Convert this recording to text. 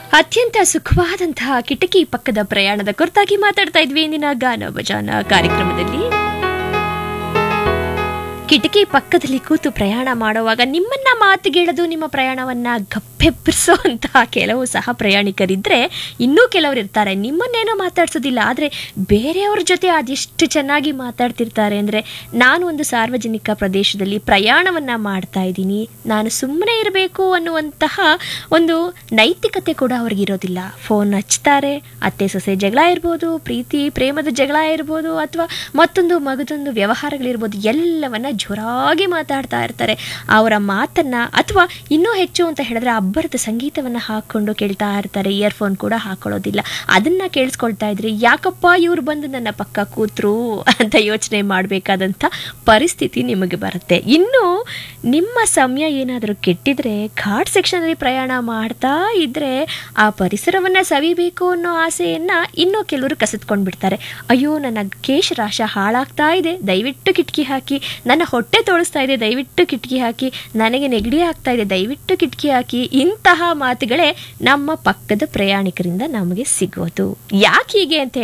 ಅತ್ಯಂತ ಸುಖವಾದಂತಹ ಕಿಟಕಿ ಪಕ್ಕದ ಪ್ರಯಾಣದ ಕುರಿತಾಗಿ ಮಾತಾಡ್ತಾ ಇದ್ವಿ ಇಂದಿನ ಗಾನ ಭಜಾನ ಕಾರ್ಯಕ್ರಮದಲ್ಲಿ ಕಿಟಕಿ ಪಕ್ಕದಲ್ಲಿ ಕೂತು ಪ್ರಯಾಣ ಮಾಡುವಾಗ ನಿಮ್ಮನ್ನ ಮಾತುಗೇಳದು ನಿಮ್ಮ ಪ್ರಯಾಣವನ್ನ ಗಪ್ಪೆಬ್ಬಿಸುವಂತಹ ಕೆಲವು ಸಹ ಪ್ರಯಾಣಿಕರಿದ್ರೆ ಇನ್ನೂ ಕೆಲವರು ಇರ್ತಾರೆ ನಿಮ್ಮನ್ನೇನೋ ಮಾತಾಡ್ಸೋದಿಲ್ಲ ಆದರೆ ಬೇರೆಯವ್ರ ಜೊತೆ ಅದೆಷ್ಟು ಚೆನ್ನಾಗಿ ಮಾತಾಡ್ತಿರ್ತಾರೆ ಅಂದರೆ ನಾನು ಒಂದು ಸಾರ್ವಜನಿಕ ಪ್ರದೇಶದಲ್ಲಿ ಪ್ರಯಾಣವನ್ನ ಮಾಡ್ತಾ ಇದ್ದೀನಿ ನಾನು ಸುಮ್ಮನೆ ಇರಬೇಕು ಅನ್ನುವಂತಹ ಒಂದು ನೈತಿಕತೆ ಕೂಡ ಅವ್ರಿಗಿರೋದಿಲ್ಲ ಫೋನ್ ಹಚ್ತಾರೆ ಅತ್ತೆ ಸೊಸೆ ಜಗಳ ಇರ್ಬೋದು ಪ್ರೀತಿ ಪ್ರೇಮದ ಜಗಳ ಇರ್ಬೋದು ಅಥವಾ ಮತ್ತೊಂದು ಮಗದೊಂದು ವ್ಯವಹಾರಗಳಿರ್ಬೋದು ಎಲ್ಲವನ್ನ ಜೋರಾಗಿ ಮಾತಾಡ್ತಾ ಇರ್ತಾರೆ ಅವರ ಮಾತನ್ನ ಅಥವಾ ಇನ್ನೂ ಹೆಚ್ಚು ಅಂತ ಹೇಳಿದ್ರೆ ಅಬ್ಬರದ ಸಂಗೀತವನ್ನ ಹಾಕೊಂಡು ಕೇಳ್ತಾ ಇರ್ತಾರೆ ಇಯರ್ಫೋನ್ ಕೂಡ ಹಾಕೊಳ್ಳೋದಿಲ್ಲ ಅದನ್ನ ಕೇಳಿಸ್ಕೊಳ್ತಾ ಇದ್ರೆ ಯಾಕಪ್ಪ ಇವ್ರು ಬಂದು ನನ್ನ ಪಕ್ಕ ಕೂತ್ರು ಅಂತ ಯೋಚನೆ ಮಾಡಬೇಕಾದಂಥ ಪರಿಸ್ಥಿತಿ ನಿಮಗೆ ಬರುತ್ತೆ ಇನ್ನು ನಿಮ್ಮ ಸಮಯ ಏನಾದರೂ ಕೆಟ್ಟಿದ್ರೆ ಘಾಟ್ ಸೆಕ್ಷನಲ್ಲಿ ಪ್ರಯಾಣ ಮಾಡ್ತಾ ಇದ್ರೆ ಆ ಪರಿಸರವನ್ನ ಸವಿಬೇಕು ಅನ್ನೋ ಆಸೆಯನ್ನ ಇನ್ನೂ ಕೆಲವರು ಕಸಿದ್ಕೊಂಡು ಬಿಡ್ತಾರೆ ಅಯ್ಯೋ ನನ್ನ ಕೇಶರಾಶ ಹಾಳಾಗ್ತಾ ಇದೆ ದಯವಿಟ್ಟು ಕಿಟಕಿ ಹಾಕಿ ನನ್ನ ಹೊಟ್ಟೆ ತೋಳಿಸ್ತಾ ಇದೆ ದಯವಿಟ್ಟು ಕಿಟಕಿ ಹಾಕಿ ನನಗೆ ನೆಗಡಿ ಆಗ್ತಾ ಇದೆ ದಯವಿಟ್ಟು ಕಿಟಕಿ ಹಾಕಿ ಇಂತಹ ಮಾತುಗಳೇ ನಮ್ಮ ಪಕ್ಕದ ಪ್ರಯಾಣಿಕರಿಂದ ನಮಗೆ ಸಿಗೋದು ಯಾಕೆ ಹೀಗೆ ಅಂತ